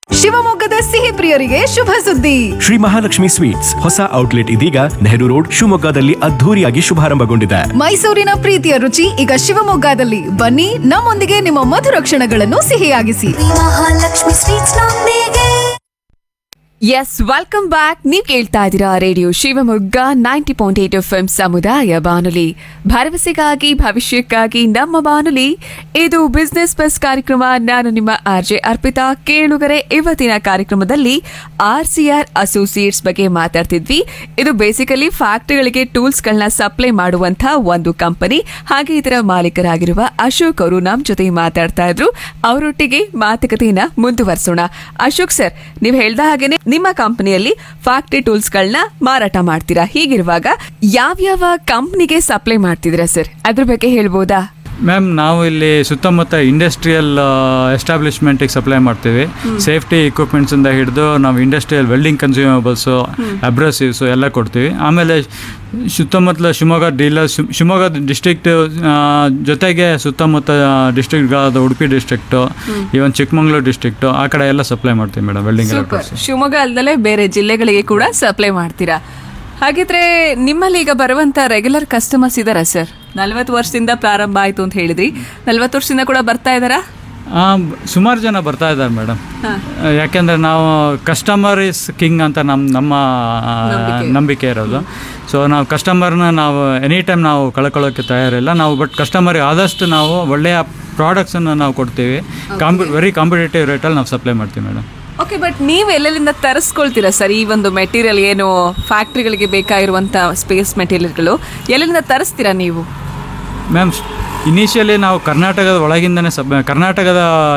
ಶಿವಮೊಗ್ಗದ ಸಿಹಿ ಪ್ರಿಯರಿಗೆ ಶುಭ ಸುದ್ದಿ ಶ್ರೀ ಮಹಾಲಕ್ಷ್ಮಿ ಸ್ವೀಟ್ಸ್ ಹೊಸ ಔಟ್ಲೆಟ್ ಇದೀಗ ನೆಹರು ರೋಡ್ ಶಿವಮೊಗ್ಗದಲ್ಲಿ ಅದ್ಧೂರಿಯಾಗಿ ಶುಭಾರಂಭಗೊಂಡಿದೆ ಮೈಸೂರಿನ ಪ್ರೀತಿಯ ರುಚಿ ಈಗ ಶಿವಮೊಗ್ಗದಲ್ಲಿ ಬನ್ನಿ ನಮ್ಮೊಂದಿಗೆ ನಿಮ್ಮ ಮಧುರ ಕ್ಷಣಗಳನ್ನು ಸಿಹಿಯಾಗಿಸಿ ಮಹಾಲಕ್ಷ್ಮಿ ಸ್ವೀಟ್ಸ್ ನೊಂದಿಗೆ ಎಸ್ ವೆಲ್ಕಮ್ ಬ್ಯಾಕ್ ನೀವು ಕೇಳ್ತಾ ಇದ್ದೀರಾ radio Shivamogga ninety point eight F M ಸಮುದಾಯ ಬಾನುಲಿ ಭರವಸೆಗಾಗಿ ಭವಿಷ್ಯಕ್ಕಾಗಿ ನಮ್ಮ ಬಾನುಲಿ ಇದು ಬಿಸ್ನೆಸ್ ಬಸ್ ಕಾರ್ಯಕ್ರಮ ನಾನು ನಿಮ್ಮ ಆರ್ ಜೆ ಅರ್ಪಿತಾ ಕೇಳುಗರೆ ಇವತ್ತಿನ ಕಾರ್ಯಕ್ರಮದಲ್ಲಿ ಆರ್ ಸಿ ಆರ್ ಅಸೋಸಿಯೇಟ್ಸ್ ಬಗ್ಗೆ ಮಾತಾಡ್ತಿದ್ವಿ ಇದು ಬೇಸಿಕಲಿ ಫ್ಯಾಕ್ಟರಿಗಳಿಗೆ ಟೂಲ್ಸ್ಗಳನ್ನ ಸಪ್ಲೈ ಮಾಡುವಂತಹ ಒಂದು ಕಂಪನಿ ಹಾಗೆ ಇದರ ಮಾಲೀಕರಾಗಿರುವ ಅಶೋಕ್ ಅವರು ನಮ್ಮ ಜೊತೆ ಮಾತಾಡ್ತಾ ಇದ್ರು ಅವರೊಟ್ಟಿಗೆ ಮಾತುಕತೆಯನ್ನ ಮುಂದುವರಿಸೋಣ ಅಶೋಕ್ ಸರ್ ನೀವು ಹೇಳ್ದ ಹಾಗೇನೆ ನಿಮ್ಮ ಕಂಪನಿಯಲ್ಲಿ ಫ್ಯಾಕ್ಟರಿ ಟೂಲ್ಸ್ಗಳನ್ನ ಮಾರಾಟ ಮಾಡ್ತೀರಾ ಹೀಗಿರುವಾಗ ಯಾವ್ಯಾವ ಕಂಪ್ನಿಗೆ ಸಪ್ಲೈ ಮಾಡ್ತಿದ್ದೀರಾ ಸರ್ ಅದ್ರ ಬಗ್ಗೆ ಹೇಳ್ಬೋದಾ ಮ್ಯಾಮ್ ನಾವು ಇಲ್ಲಿ ಸುತ್ತಮುತ್ತ ಇಂಡಸ್ಟ್ರಿಯಲ್ ಎಸ್ಟಾಬ್ಲಿಷ್ಮೆಂಟಿಗೆ ಸಪ್ಲೈ ಮಾಡ್ತೀವಿ ಸೇಫ್ಟಿ ಇಕ್ವಿಪ್ಮೆಂಟ್ಸಿಂದ ಹಿಡಿದು ನಾವು ಇಂಡಸ್ಟ್ರಿಯಲ್ ವೆಲ್ಡಿಂಗ್ ಕನ್ಸ್ಯೂಮಬಲ್ಸು ಅಬ್ರಸಿವ್ಸು ಎಲ್ಲ ಕೊಡ್ತೀವಿ ಆಮೇಲೆ ಸುತ್ತಮುತ್ತಲ ಶಿವಮೊಗ್ಗ ಡೀಲರ್ ಶಿವಮೊಗ್ಗ ಡಿಸ್ಟ್ರಿಕ್ಟ್ ಜೊತೆಗೆ ಸುತ್ತಮುತ್ತ ಡಿಸ್ಟ್ರಿಕ್ಟ್ಗಳಾದ Udupi district even Chikkamagaluru district ಆ ಕಡೆ ಎಲ್ಲ ಸಪ್ಲೈ ಮಾಡ್ತೀವಿ ಮೇಡಮ್ ವೆಲ್ಡಿಂಗ್ ಎಲ್ಲ ಸೂಪರ್ ಶಿವಮೊಗ್ಗ ಅಲ್ಲದೆ ಬೇರೆ ಜಿಲ್ಲೆಗಳಿಗೆ ಕೂಡ ಸಪ್ಲೈ ಮಾಡ್ತೀರಾ ಹಾಗಿದ್ರೆ ನಿಮ್ಮಲ್ಲಿ ಈಗ ಬರುವಂತ ರೆಗ್ಯುಲರ್ ಕಸ್ಟಮರ್ಸ್ ಇದಾರಾ ಸರ್ ನಲ್ವತ್ತು ವರ್ಷದಿಂದ ಪ್ರಾರಂಭ ಆಯ್ತು ಅಂತ ಹೇಳಿದ್ರಿ ನಲ್ವತ್ತು ವರ್ಷದಿಂದ ಕೂಡ ಬರ್ತಾ ಇದಾರಾ ಸುಮಾರು ಜನ ಬರ್ತಾ ಇದ್ದಾರೆ ಮೇಡಮ್ ಯಾಕೆಂದರೆ ನಾವು ಕಸ್ಟಮರ್ ಇಸ್ ಕಿಂಗ್ ಅಂತ ನಮ್ಮ ನಮ್ಮ ಆ, ನಂಬಿಕೆ ಇರೋದು ಸೊ ನಾವು ಕಸ್ಟಮರ್ನ ನಾವು ಎನಿ ಟೈಮ್ ನಾವು ಕಳ್ಕೊಳ್ಳೋಕ್ಕೆ ತಯಾರಿಲ್ಲ ನಾವು ಬಟ್ ಕಸ್ಟಮರ್ಗೆ ಆದಷ್ಟು ನಾವು ಒಳ್ಳೆಯ ಪ್ರಾಡಕ್ಟ್ಸನ್ನು ನಾವು ಕೊಡ್ತೀವಿ ಕಾಂಪಿ ವೆರಿ ಕಾಂಪಿಟೇಟಿವ್ ರೇಟಲ್ಲಿ ನಾವು ಸಪ್ಲೈ ಮಾಡ್ತೀವಿ ಮೇಡಮ್ ಓಕೆ ಬಟ್ ನೀವು ಎಲ್ಲೆಲ್ಲಿಂದ ತರಿಸ್ಕೊಳ್ತೀರಾ ಸರ್ ಈ ಒಂದು ಮೆಟೀರಿಯಲ್ ಏನು ಫ್ಯಾಕ್ಟ್ರಿಗಳಿಗೆ ಬೇಕಾಗಿರುವಂತ ಸ್ಪೇಸ್ ಮೆಟೀರಿಯಲ್ಗಳು ಎಲ್ಲಿಂದ ತರಿಸ್ತೀರಾ ನೀವು ಮ್ಯಾಮ್ ಇನಿಷಿಯಲಿ ನಾವು ಕರ್ನಾಟಕದ ಒಳಗಿಂದನೇ ಸಬ್ ಕರ್ನಾಟಕದ